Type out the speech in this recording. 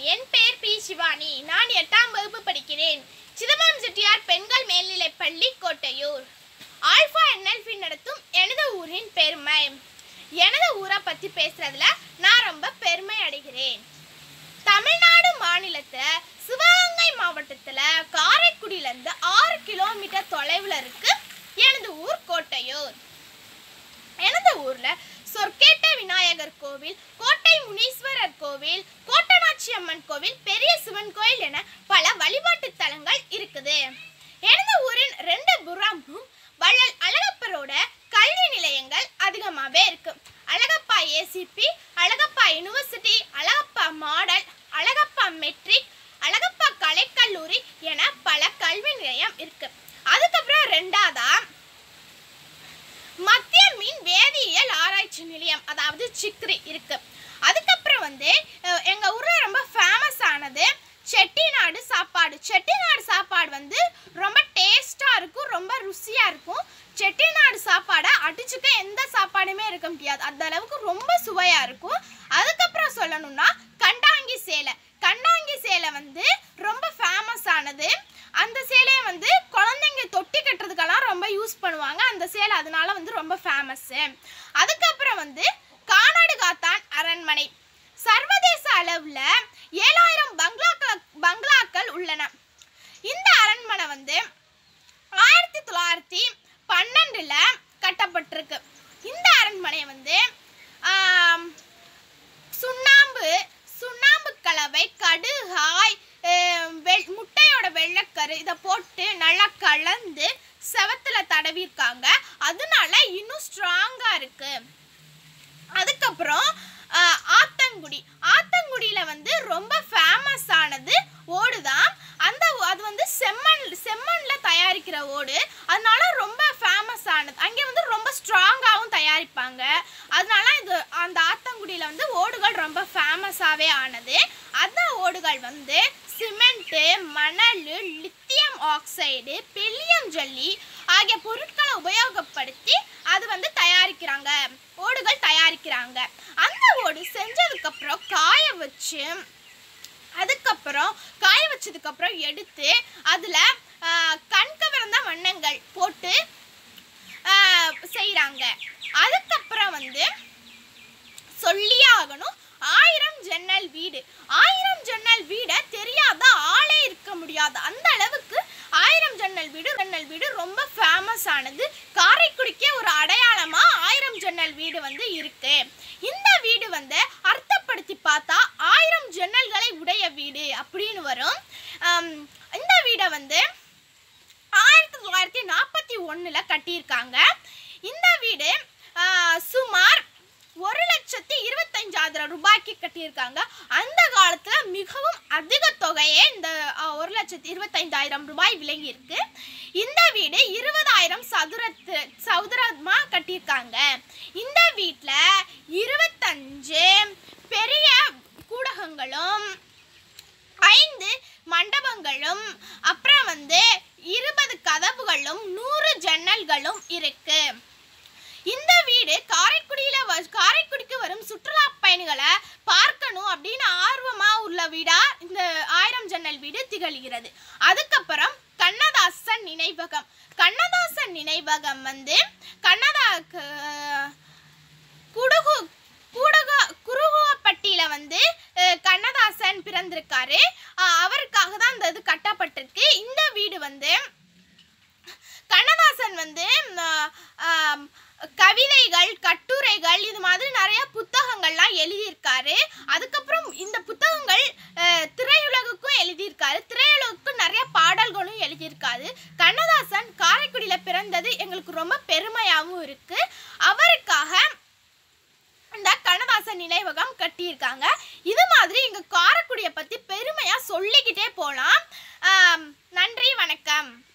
என் பெயர் பி சிவானி நான் எட்டாம் வகுப்பு படிக்கிறேன் சிதம்பரம் செட்டியார் பெண்கள் மேல்நிலைப் பள்ளி கோட்டையூர் ஆல்ஃபா என்எல்பி நடத்தும் எனது ஊரின் பெருமை எனது ஊரை பற்றி பேசுறதுல நான் ரொம்ப பெருமை அடைகிறேன் தமிழ்நாடு மாநிலத்துல சிவகங்கை மாவட்டத்துல காரைக்குடியில இருந்து ஆறு கிலோமீட்டர் தொலைவில் இருக்கு எனது ஊர் கோட்டையூர் எனது ஊர்ல சொர்க்கேட்ட விநாயகர் கோவில் கோட்டை முனீஸ்வரர் கோவில் கோட்டனாட்சி அம்மன் கோவில் பெரிய சிவன் கோயில் என பல வழிபாட்டு தலங்கள் இருக்குது எனது ஊரின் ரெண்டு புறமும் வள்ளல் அழகப்பரோட கல்வி நிலையங்கள் அதிகமாகவே இருக்கு Alagappa ACP Alagappa university Alagappa model Alagappa matric Alagappa கலைக்கல்லூரி என பல கல்வி நிலையம் இருக்கு அதுக்கப்புறம் ரெண்டாவதா மத்திய மீன் வேதியியல் ஆராய்ச்சி நிலையம் அதாவது சிக்ரி இருக்கு அதுக்கப்புறம் வந்து அஹ், எங்க ஊர்ல ரொம்ப ஃபேமஸ் ஆனது செட்டிநாடு சாப்பாடு செட்டிநாடு சாப்பாடு வந்து ரொம்ப டேஸ்டா இருக்கும் ரொம்ப ருசியா இருக்கும் செட்டிநாடு சாப்பாடை அடிச்சுக்க எந்த சாப்பாடுமே இருக்க முடியாது அந்த அளவுக்கு ரொம்ப சுவையா இருக்கும் அதுக்கப்புறம் சொல்லணும்னா கண்டாங்கி சேலை கண்டாங்கி சேலை வந்து ரொம்ப ஃபேமஸ் ஆனது அந்த சேலையை வந்து குழந்தைங்க தொட்டி கட்டுறதுக்கெல்லாம் ரொம்ப யூஸ் பண்ணுவாங்க அந்த சேலை அதனால வந்து ரொம்ப ஃபேமஸ்ஸு அதுக்கப்புறம் வந்து கானாடு காத்தான் அரண்மனை சர்வதேச அளவில் ஏழாயிரம் பங்களாக்கள் பங்களாக்கள் உள்ளன இந்த அரண்மனை வந்து ஆயிரத்தி தொள்ளாயிரத்தி பன்னெண்டில் கட்டப்பட்டிருக்கு இந்த அரண்மனையை வந்து ஆம், சுண்ணாம்பு சுண்ணாம்பு கலவை கடுகாய் அஹ், வெள் முட்டையோட வெள்ளைக்கரு இதை போட்டு நல்லா கலந்து செவத்துல தடவிருக்காங்க அதனால இன்னும் ஸ்ட்ராங்கா இருக்கு அதுக்கப்புறம் அஹ், ஆத்தங்குடி ஆத்தங்குடியில வந்து ரொம்ப ஃபேமஸ் ஆனது ஓடு தான் அந்த ஓ- அது வந்து செம்மண் செம்மண்ல தயாரிக்கிற ஓடு அதனால ரொம்ப ஃபேமஸ் ஆனது அங்கே வந்து ரொம்ப ஸ்ட்ராங்காகவும் தயாரிப்பாங்க அதனால இது அந்த ஆத்தங்குடியில வந்து ஓடுகள் ரொம்ப ஃபேமஸாகவே ஆனது அந்த ஓடுகள் வந்து சிமெண்ட்டு மணல் லித்தியம் ஆக்சைடு பெல்லியம் ஜல்லி ஆகிய பொருட்களை உபயோகப்படுத்தி அது வந்து தயாரிக்கிறாங்க ஓடுகள் தயாரிக்கிறாங்க அந்த ஓடு செஞ்சதுக்கப்புறம் காய வச்சு அதுக்கப்புறம் காய வச்சதுக்கப்புறம் எடுத்து அதில் கண்கவர்ந்த வண்ணங்கள் போட்டு செய்கிறாங்க அதுக்கப்புறம் வந்து சொல்லியே ஆகணும் ஆயிரம் ஜன்னல் வீடு ஆயிரம் ஜன்னல் வீடை தெரியாத ஆளே இருக்க முடியாது அந்த அளவுக்கு ஆயிரம் ஜன்னல் வீடு ஜன்னல் வீடு ரொம்ப ஃபேமஸ் ஆனது காரைக்குடிக்கே ஒரு அடையாளமா ஆயிரம் ஜன்னல் வீடு வந்து இருக்கு இந்த வீடு வந்து அர்த்தப்படுத்தி பார்த்தா ஆயிரம் ஜன்னல்களை உடைய வீடு அப்படின்னு வரும் ஆம், இந்த வீடை வந்து ஆயிரத்தி தொள்ளாயிரத்தி நாற்பத்தி ஒன்றில் கட்டியிருக்காங்க இந்த வீடு ஆ, சுமார் ஒரு லட்சத்தி இருபத்தஞ்சாயிரம் ரூபாய்க்கு கட்டியிருக்காங்க அந்த காலத்தில் மிகவும் அதிக தொகையே இந்த ஆ, ஒரு லட்சத்தி இருபத்தைந்தாயிரம் ரூபாய் விலகி இருக்கு இந்த வீடு இருபதாயிரம் சதுரத்து சதுரமாக கட்டியிருக்காங்க இந்த வீட்டில் இருபத்தஞ்சு பெரிய கூடகங்களும் ஐந்து மண்டபங்களும் அப்புறம் வந்து இருபது கதவுகளும் நூறு ஜன்னல்களும் இருக்கு இந்த வீடு காரைக்குடியில வ- காரைக்குடிக்கு வரும் சுற்றுலா பயணிகளை பார்க்கணும் அப்படின்னு ஆர்வமா உள்ள வீடா இந்த ஆயிரம் ஜன்னல் வீடு திகழ்கிறது அதுக்கப்புறம் கண்ணதாசன் நினைவகம் கண்ணதாசன் நினைவகம் வந்து கண்ணதா க- குடுகு கூடக குருகுவப்பட்டியில வந்து அஹ், கண்ணதாசன் பிறந்திருக்காரு அஹ், அவருக்காக தான் இந்த இது கட்டப்பட்டிருக்கு இந்த வீடு வந்து கண்ணதாசன் வந்து ம், ஆம், கவிதைகள் கட்டுரைகள் இது மாதிரி நிறைய புத்தகங்கள்லாம் எழுதியிருக்காரு அதுக்கப்புறம் இந்த புத்தகங்கள் அஹ், திரையுலகுக்கும் எழுதியிருக்காரு திரையுலகுக்கும் நிறைய பாடல்களும் எழுதியிருக்காரு கண்ணதாசன் காரைக்குடியில் பிறந்தது எங்களுக்கு ரொம்ப பெருமையாகவும் இருக்கு அவருக்காக இந்த கண்ணதாசன் நினைவகம் கட்டியிருக்காங்க இது மாதிரி எங்க காரைக்குடியை பத்தி பெருமையா சொல்லிக்கிட்டே போலாம் ஆம், நன்றி வணக்கம்